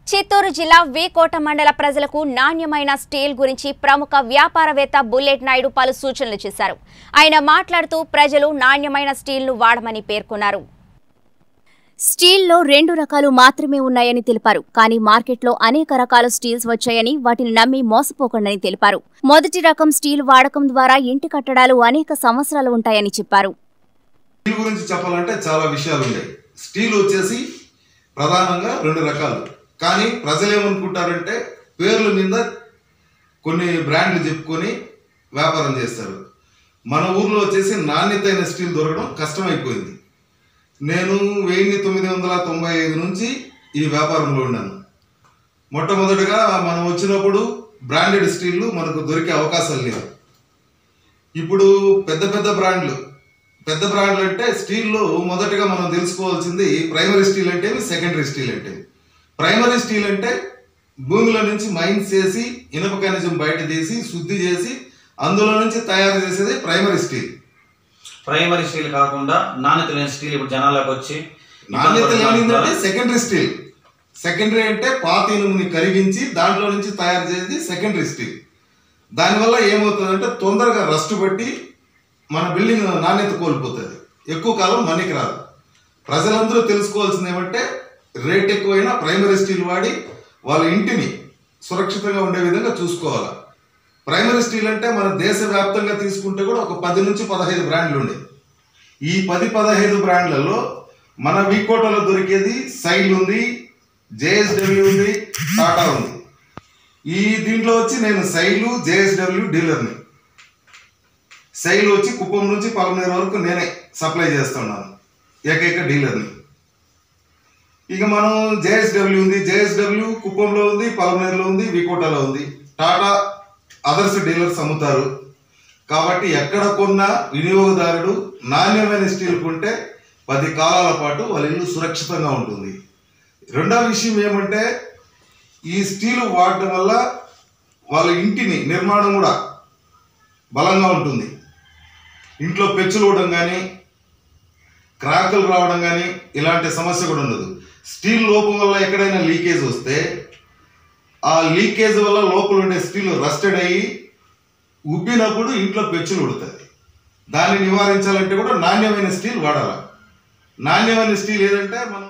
చిత్తూరు జిల్లా వీకోట మండల ప్రజలకు నాణ్యమైన స్టీల్ గురించి ప్రముఖ వ్యాపారవేత్త బుల్లెట్ నాయుడు పలు సూచనలు చేశారు ఆయన మాట్లాడుతూ ప్రజలు నాణ్యమైన స్టీల్ను వాడమని పేర్కొన్నారు స్టీల్లో రెండు రకాలు మాత్రమే ఉన్నాయని తెలిపారు కానీ మార్కెట్లో అనేక రకాల స్టీల్స్ వచ్చాయని వాటిని నమ్మి మోసపోకండని తెలిపారు మొదటి రకం స్టీల్ వాడకం ద్వారా ఇంటి కట్టడాలు అనేక సంవత్సరాలు ఉంటాయని చెప్పారు స్టీల్ గురించి చెప్పాలంటే చాలా విషయాలు ఉన్నాయి స్టీల్ వచ్చేసి ప్రధానంగా రెండు రకాలు కానీ ప్రజలు ఏమనుకుంటారంటే పేర్ల మీద కొన్ని బ్రాండ్లు చెప్పుకొని వ్యాపారం చేస్తారు మన ఊర్లో వచ్చేసి నాణ్యతైన స్టీల్ దొరకడం కష్టమైపోయింది నేను వెయ్యి తొమ్మిది వందల తొంభై ఐదు నుంచి ఈ వ్యాపారంలో ఉన్నాను మొట్టమొదటిగా మనం వచ్చినప్పుడు బ్రాండెడ్ స్టీళ్ళు మనకు దొరికే అవకాశాలు లేవు ఇప్పుడు పెద్ద పెద్ద బ్రాండ్లు పెద్ద బ్రాండ్లు అంటే స్టీల్లో మొదటగా మనం తెలుసుకోవాల్సింది ప్రైమరీ స్టీల్ అంటే సెకండరీ స్టీల్ అంటే ప్రైమరీ స్టీల్ అంటే భూమిలో నుంచి మైన్స్ చేసి ఇనుప ఖనిజం బయట తీసి శుద్ధి చేసి అందులో నుంచి తయారు చేసేది ప్రైమరీ స్టీల్ ప్రైమరీ స్టీల్ కాకుండా నాణ్యత లేని స్టీల్ ఇప్పుడు జనాలకు వచ్చి నాణ్యత ఇబ్బంది లేనిదంటే పడుతున్నారు. సెకండరీ స్టీల్ సెకండరీ అంటే పాత ఇనుముని కరిగించి దాంట్లో నుంచి తయారు చేసేది సెకండరీ స్టీల్ దానివల్ల ఏమవుతుందంటే తొందరగా రస్ట్ బట్టి మన బిల్డింగ్ నాణ్యత కోల్పోతుంది ఎక్కువ కాలం మన్నికి రాదు ప్రజలందరూ తెలుసుకోవాల్సింది ఏమంటే రేట్ ఎక్కువైనా ప్రైమరీ స్టీల్ వాడి వాళ్ళ ఇంటిని సురక్షితంగా ఉండే విధంగా చూసుకోవాలి ప్రైమరీ స్టీల్ అంటే మన దేశవ్యాప్తంగా తీసుకుంటే కూడా ఒక పది నుంచి పదహైదు బ్రాండ్లు ఉన్నాయి ఈ పది పదహైదు బ్రాండ్లలో మన వీకోటలో దొరికేది సైల్ ఉంది జేఎస్డబ్ల్యూ ఉంది టాటా ఉంది ఈ దీంట్లో వచ్చి నేను సైలు జేఎస్డబ్ల్యూ డీలర్ని సైల్ వచ్చి కుప్పం నుంచి పలమనేరు వరకు నేనే సప్లై చేస్తున్నాను ఏకైక డీలర్ని ఇక మనం జేఎస్డబ్ల్యూ ఉంది జేఎస్డబ్ల్యూ కుప్పంలో ఉంది పలమనేరులో ఉంది వికోటాలో ఉంది టాటా అదర్స్ డీలర్స్ అమ్ముతారు కాబట్టి ఎక్కడ కొన్నా వినియోగదారుడు నాణ్యమైన స్టీల్ కొంటే పది కాలాల పాటు వాళ్ళ ఇల్లు సురక్షితంగా ఉంటుంది రెండవ విషయం ఏమంటే ఈ స్టీల్ వాడటం వల్ల వాళ్ళ ఇంటిని నిర్మాణం కూడా బలంగా ఉంటుంది ఇంట్లో పెచ్చులు ఊడడం కానీ క్రాకులు రావడం కానీ ఇలాంటి సమస్య కూడా ఉండదు స్టీల్ లోపం వల్ల ఎక్కడైనా లీకేజ్ వస్తే ఆ లీకేజ్ వల్ల లోపల ఉండే స్టీల్ రస్టెడ్ అయ్యి ఉబ్బినప్పుడు ఇంట్లో పెచ్చులు ఉడుతుంది దాన్ని నివారించాలంటే కూడా నాణ్యమైన స్టీల్ వాడాలి నాణ్యమైన స్టీల్ ఏదంటే మనం